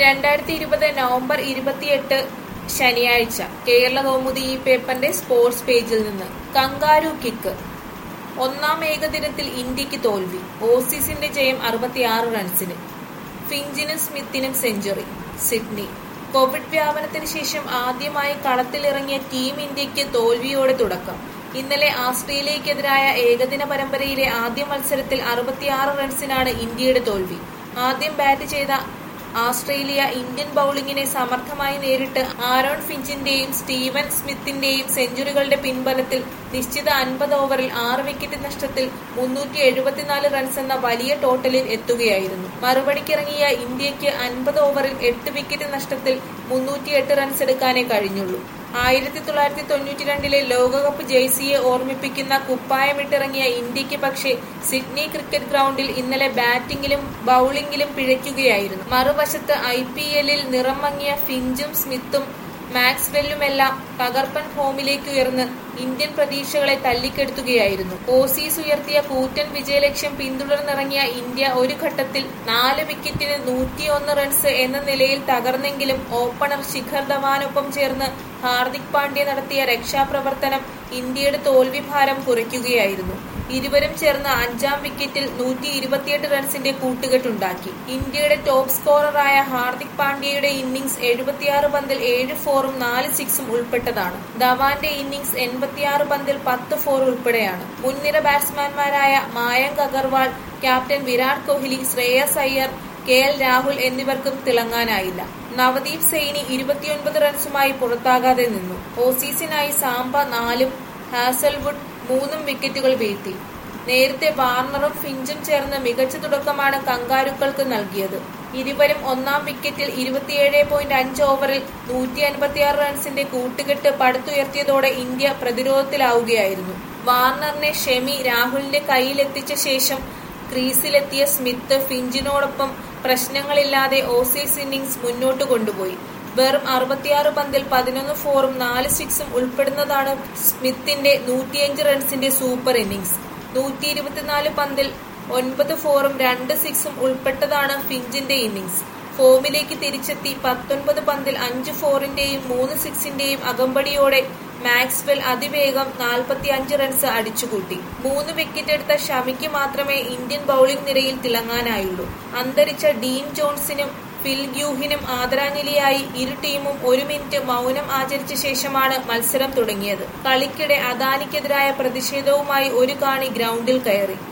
രണ്ടായിരത്തി ഇരുപത് നവംബർ ഇരുപത്തിയെട്ട് ശനിയാഴ്ച കേരള കൗമുദി ഈ പേപ്പറിന്റെ സ്പോർട്സ് പേജിൽ നിന്ന് കങ്കാരു കിക്ക് ഒന്നാം ഏകദിനത്തിൽ ഇന്ത്യക്ക് തോൽവി ഓസീസിന്റെ ജയം അറുപത്തിയാറ് റൺസിന് ഫിഞ്ചിനും സ്മിത്തിനും സെഞ്ചുറി സിഡ്നി കോവിഡ് വ്യാപനത്തിന് ശേഷം ആദ്യമായി കളത്തിലിറങ്ങിയ ടീം ഇന്ത്യക്ക് തോൽവിയോടെ തുടക്കം ഇന്നലെ ആസ്ട്രേലിയക്കെതിരായ ഏകദിന പരമ്പരയിലെ ആദ്യ മത്സരത്തിൽ അറുപത്തിയാറ് റൺസിനാണ് ഇന്ത്യയുടെ തോൽവി ആദ്യം ബാറ്റ് ചെയ്ത ആസ്ട്രേലിയ ഇന്ത്യൻ ബൌളിംഗിനെ സമർത്ഥമായി നേരിട്ട് ആരോൺ ഫിഞ്ചിന്റെയും സ്റ്റീവൻ സ്മിത്തിന്റെയും സെഞ്ചുറികളുടെ പിൻബലത്തിൽ നിശ്ചിത അൻപത് ഓവറിൽ ആറ് വിക്കറ്റ് നഷ്ടത്തിൽ മുന്നൂറ്റി എഴുപത്തിനാല് റൺസ് എന്ന വലിയ ടോട്ടലിൽ എത്തുകയായിരുന്നു മറുപടിക്കിറങ്ങിയ ഇന്ത്യക്ക് അൻപത് ഓവറിൽ എട്ട് വിക്കറ്റ് നഷ്ടത്തിൽ മുന്നൂറ്റിയെട്ട് റൺസ് എടുക്കാനേ കഴിഞ്ഞുള്ളൂ ആയിരത്തി തൊള്ളായിരത്തി തൊണ്ണൂറ്റി രണ്ടിലെ ലോകകപ്പ് ജേഴ്സിയെ ഓർമ്മിപ്പിക്കുന്ന കുപ്പായമിട്ടിറങ്ങിയ ഇന്ത്യക്ക് പക്ഷേ സിഡ്നി ക്രിക്കറ്റ് ഗ്രൗണ്ടിൽ ഇന്നലെ ബാറ്റിംഗിലും ബൌളിംഗിലും പിഴയ്ക്കുകയായിരുന്നു മറുവശത്ത് ഐ പി എല്ലിൽ നിറം മങ്ങിയ ഫിഞ്ചും സ്മിത്തും മാക്സ്വെല്ലുമെല്ലാം തകർപ്പൻ ഫോമിലേക്ക് ഉയർന്ന് ഇന്ത്യൻ പ്രതീക്ഷകളെ തല്ലിക്കെടുത്തുകയായിരുന്നു ഓസീസ് ഉയർത്തിയ കൂറ്റൻ വിജയലക്ഷ്യം പിന്തുടർന്നിറങ്ങിയ ഇന്ത്യ ഒരു ഘട്ടത്തിൽ നാല് വിക്കറ്റിന് നൂറ്റിയൊന്ന് റൺസ് എന്ന നിലയിൽ തകർന്നെങ്കിലും ഓപ്പണർ ശിഖർ ധവാനൊപ്പം ചേർന്ന് ഹാർദിക് പാണ്ഡ്യ നടത്തിയ രക്ഷാപ്രവർത്തനം ഇന്ത്യയുടെ തോൽവി ഭാരം കുറയ്ക്കുകയായിരുന്നു ഇരുവരും ചേർന്ന് അഞ്ചാം വിക്കറ്റിൽ നൂറ്റി ഇരുപത്തിയെട്ട് റൺസിന്റെ കൂട്ടുകെട്ടുണ്ടാക്കി ഇന്ത്യയുടെ ടോപ്പ് സ്കോററായ ഹാർദിക് പാണ്ഡ്യയുടെ ഇന്നിംഗ്സ് എഴുപത്തിയാറ് പന്തിൽ ഏഴ് ഫോറും നാല് സിക്സും ഉൾപ്പെട്ടതാണ് ധവാന്റെ ഇന്നിംഗ്സ് എൺപത്തിയാറ് പന്തിൽ പത്ത് ഫോർ ഉൾപ്പെടെയാണ് മുൻനിര ബാറ്റ്സ്മാൻമാരായ Mayank Agarwal captain Virat Kohli Shreyas Iyer K L Rahul എന്നിവർക്കും തിളങ്ങാനായില്ല നവദീപ് സൈനി ഇരുപത്തിയൊൻപത് റൺസുമായി പുറത്താകാതെ നിന്നു ഓസീസിനായി സാംബ നാലും ഹാസൽവുഡ് മൂന്നും വിക്കറ്റുകൾ വീഴ്ത്തി നേരത്തെ വാർണറും ഫിഞ്ചും ചേർന്ന് മികച്ച തുടക്കമാണ് കങ്കാരുക്കൾക്ക് നൽകിയത് ഇരുവരും ഒന്നാം വിക്കറ്റിൽ ഇരുപത്തിയേഴ് പോയിന്റ് അഞ്ച് ഓവറിൽ നൂറ്റി അൻപത്തിയാറ് റൺസിന്റെ കൂട്ടുകെട്ട് പടുത്തുയർത്തിയതോടെ ഇന്ത്യ പ്രതിരോധത്തിലാവുകയായിരുന്നു വാർണറിനെ ഷെമി രാഹുലിന്റെ കയ്യിലെത്തിച്ച ശേഷം ക്രീസിലെത്തിയ സ്മിത്ത് ഫിഞ്ചിനോടൊപ്പം പ്രശ്നങ്ങളില്ലാതെ ഓസീസ് ഇന്നിംഗ്സ് മുന്നോട്ട് കൊണ്ടുപോയി വെറും അറുപത്തിയാറ് പന്തിൽ പതിനൊന്ന് ഫോറും നാല് സിക്സും ഉൾപ്പെടുന്നതാണ് സ്മിത്തിന്റെ നൂറ്റിയഞ്ച് റൺസിന്റെ സൂപ്പർ ഇന്നിംഗ്സ് നൂറ്റി ഇരുപത്തിനാല് പന്തിൽ ഒൻപത് ഫോറും രണ്ട് സിക്സും ഉൾപ്പെട്ടതാണ് ഫിഞ്ചിന്റെ ഇന്നിംഗ്സ് ഫോമിലേക്ക് തിരിച്ചെത്തി പത്തൊൻപത് പന്തിൽ അഞ്ച് ഫോറിന്റെയും മൂന്ന് സിക്സിന്റെയും അകമ്പടിയോടെ മാക്സ്വെൽ അതിവേഗം നാൽപ്പത്തി അഞ്ച് റൺസ് അടിച്ചുകൂട്ടി മൂന്ന് വിക്കറ്റ് എടുത്ത ഷമിക്ക് മാത്രമേ ഇന്ത്യൻ ബൌളിംഗ് നിരയിൽ തിളങ്ങാനായുള്ളൂ അന്തരിച്ച ഡീൻ ജോൺസിനും ഫിൽ ഗ്യൂഹിനും ആദരാഞ്ജലിയായി ഇരു ടീമും ഒരു മിനിറ്റ് മൗനം ആചരിച്ച ശേഷമാണ് മത്സരം തുടങ്ങിയത് കളിക്കിടെ അദാനിക്കെതിരായ പ്രതിഷേധവുമായി ഒരു കാണി ഗ്രൗണ്ടിൽ കയറി